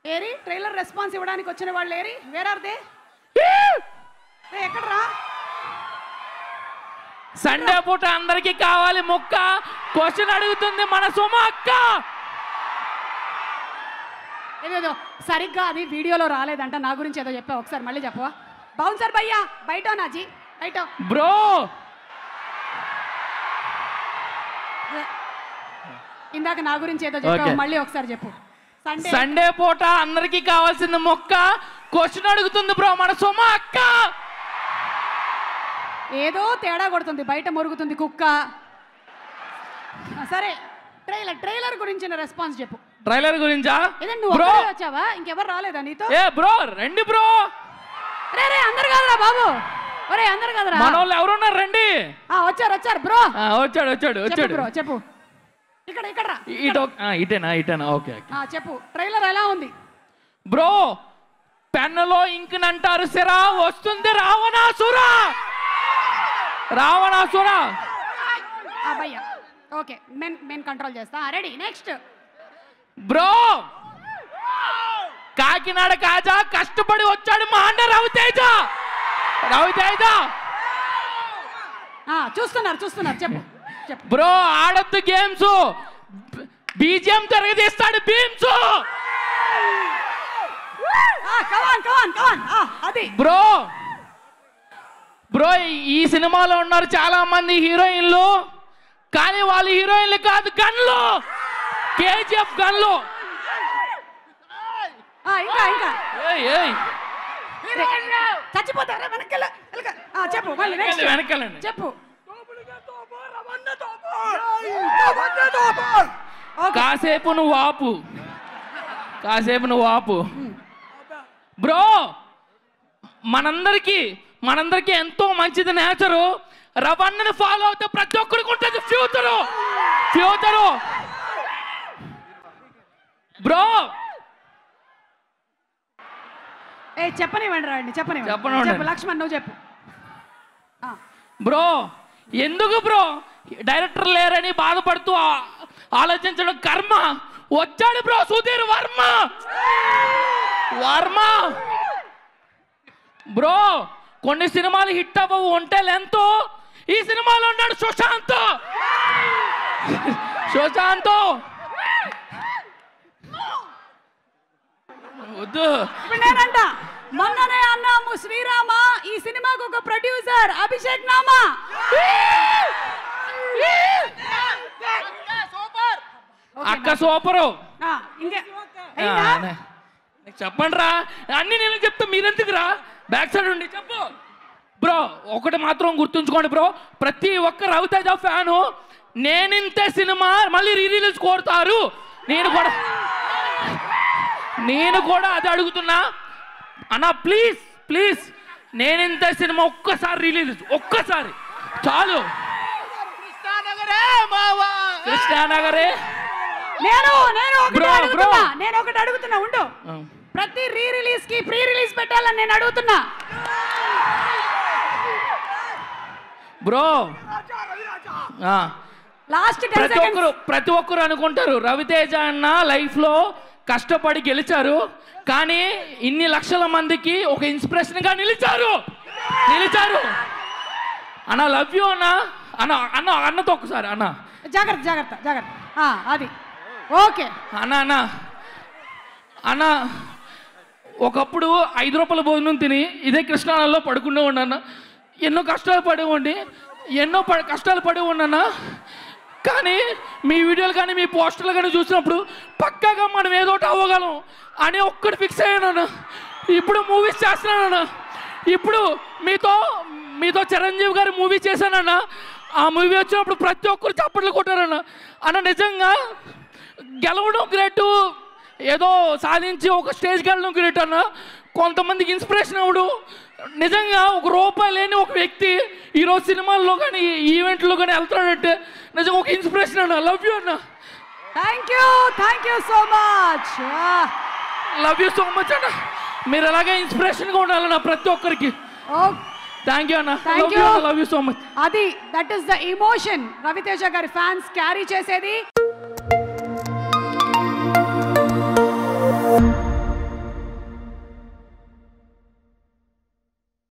ఏరి trailer response ఇవ్వడానికి వచ్చిన వాళ్ళు ఏరి వేర్ ఆర్ దే ఎక్కడ రా సండే పూట అందరికి కావాలి ముక్క క్వశ్చన్ అడుగుతుంది మన సుమ అక్క ఏదేదో సరిగ్గా అది వీడియోలో రాలేదంట నా గురించి ఏదో చెప్పావు ఒకసారి మళ్ళీ చెప్పవా బౌన్సర్ భయ్యా బయట నాజీ బయట బ్రో ఇందాక నా గురించి ఏదో చెప్పావు Okay. మళ్ళీ ఒకసారి చెప్పు సండే సండే పూట అందరికి కావాల్సింది మొక్క క్వశ్చన్ అడుగుతుంది బ్రో మన సుమ అక్క ఏదో తేడా కొడుతుంది బయట మురుగుతుంది కుక్క ఆ, సరే ట్రైలర్ ట్రైలర్ గురించిన రెస్పాన్స్ చెప్పు ట్రైలర్ గురించా ఏదండి నువ్వు బ్రో ఒక్కడే వచ్చావా ఇంకెవరు రాలేదా నీతో ఏ బ్రో రండి బ్రో రే రే అందరు కాదురా బాబు ఒరే అందరు కాదురా మన వాళ్ళు ఎవరున్నారు రండి ఆ, వచ్చారు వచ్చారు బ్రో ఆ, వచ్చాడు వచ్చాడు చెప్పు వచ్చాడు బ్రో చెప్పు ఇక్కడ ఇక్కడ రా. ఇటు ఒక- ఆ, ఇటేనా ఇటేనా ఓకే ఓకే ఆ, చెప్పు ట్రైలర్ ఎలా ఉంది బ్రో పెన్నులో ఇంకునంటారు సిరా వస్తుంది రావణాసురా రావణాసురా ఆ భయ్యా ఓకే నేను నేను కంట్రోల్ చేస్తా ready next bro Kakinada Kaja కష్టపడి వచ్చాడు మా అన్న రవితేజ రవితేజ చూస్తున్నారు చూస్తున్నారు చెప్పు చెప్పు బ్రో ఆడొద్దు గేమ్స్ బీజిఎం తిరగదీస్తాడు బీమ్స్ కవాన్ కవాన్ కవాన్ అది బ్రో బ్రో ఈ సినిమాలో ఉన్నారు చాలా మంది హీరోయిన్లు కానీ వాళ్ళు హీరోయిన్లు కాదు గన్లు కేజీఎఫ్ గన్లు ఆ, ఇంకా ఇంకా ఏయ్, ఏయ్. చచ్చిపోతారా వెనకెళ్ళ చెప్పు మళ్ళీ నెక్స్ట్ వెనకాల, వెనకాలండి. చెప్పు ఓకే కాసేపు నువ్వు ఆపు కాసేపు నువ్వు ఆపు బ్రో మనందరికి మనందరికి ఎంతో మంచిది నేచరు రవన్నని ఫాలో అవుతే ప్రతి ఒక్కరికి ఉంటుంది ఫ్యూచరు ఫ్యూచరు బ్రో ఏ చెప్పనివ్వండి రండి చెప్పనివ్వండి చెప్పనివ్వండి. చెప్పు లక్ష్మణ్ నువ్వు చెప్పు ఆ, బ్రో ఎందుకు బ్రో డైరెక్టర్ లేరని బాధపడుతూ ఆ- ఆలోచించడం కర్మ వచ్చాడు బ్రో సుధీర్ వర్మ వర్మ బ్రో కొన్ని సినిమాలు హిట్ అవ్వవు ఉంటే లెంత్ ఈ సినిమాలో ఉన్నాడు సుశాంత్ సుశాంత్ వద్దు ఇప్పుడు నేనంట మొన్ననే అన్నాము శ్రీరామ ఈ సినిమాకు ఒక ప్రొడ్యూసర్ అభిషేక్ నామా అక్క సూపరు ఆ, ఇంకే ఆ, అయిందా? నే- నీకు చెప్పండి రా అన్ని నేను చెప్తా మీరెందుకురా బ్యాక్ సైడ్ ఉండి చెప్పు బ్రో ఒకటి మాత్రం గుర్తుంచుకోండి బ్రో ప్రతి ఒక్క రవితేజ ఫ్యాను నేనింతే సినిమా మళ్ళీ రీ రిలీజ్ కోరుతారు నేను కూడా నేను కూడా అది అడుగుతున్నా అన్న ప్లీజ్ ప్లీజ్ నేనింతే సినిమా ఒక్కసారి రిలీజ్ ఒక్కసారి చాలు కృష్ణానగరే నేను నేను ఒకటి Bro, అడుగుతున్నా bro. నేను ఒకటి అడుగుతున్నా ఉండు ఆ. ప్రతి రీ రిలీజ్ కి ప్రీ రిలీజ్ పెట్టాలని నేను అడుగుతున్నా బ్రో ఆ. లాస్ట్ టెన్ ప్రతి ఒక్కరు ప్రతి ఒక్కరు అనుకుంటారు రవితేజ అన్న లైఫ్ లో కష్టపడి గెలిచారు కానీ ఇన్ని లక్షల మందికి ఒక ఇన్స్పిరేషన్ గా నిలిచారు నిలిచారు అన్న లవ్ యూ అన్న అన్న అన్న అన్నతో ఒకసారి అన్న జాగ్రత్త జాగ్రత్త జాగ్రత్త ఆ, అది ఓకే అన్న అన్న అన్న ఒకప్పుడు ఐదు రూపాయల భోజనం తిని ఇదే కృష్ణాలలో పడుకునే ఉన్నాను ఎన్నో కష్టాలు పడి ఉండి ఎన్నో ప కష్టాలు పడి ఉన్నాను కానీ మీ వీడియోలు కానీ మీ పోస్టర్లు కానీ చూసినప్పుడు పక్కాగా మనం ఏదో ఒకటి అవ్వగలం అని ఒక్కటి ఫిక్స్ అయ్యాను ఇప్పుడు మూవీస్ చేస్తున్నాను ఇప్పుడు మీతో మీతో చిరంజీవి గారి మూవీ చేశానన్న ఆ మూవీ వచ్చినప్పుడు ప్రతి ఒక్కరు చప్పట్లు కొట్టారన్న అన్న నిజంగా గెలవడం గ్రేట్ ఏదో సాధించి ఒక స్టేజ్కి వెళ్ళడం గ్రేట్ అన్న కొంతమందికి ఇన్స్పిరేషన్ అవ్వడు నిజంగా ఒక రూపాయి లేని ఒక వ్యక్తి ఈరోజు సినిమాల్లో కానీ ఈవెంట్లో కానీ వెళ్తున్నాడంటే నిజంగా ఒక ఇన్స్పిరేషన్ అన్న లవ్ యూ అన్న thank you thank you so much love you so much అన్న మీరు అలాగే ఇన్స్పిరేషన్గా ఉండాలన్న ప్రతి ఒక్కరికి ఓ థ్యాంక్ యూ అన్న Thank love you you. Love you so much అది that is the emotion Ravi Teja గారి ఫ్యాన్స్ క్యారీ చేసేది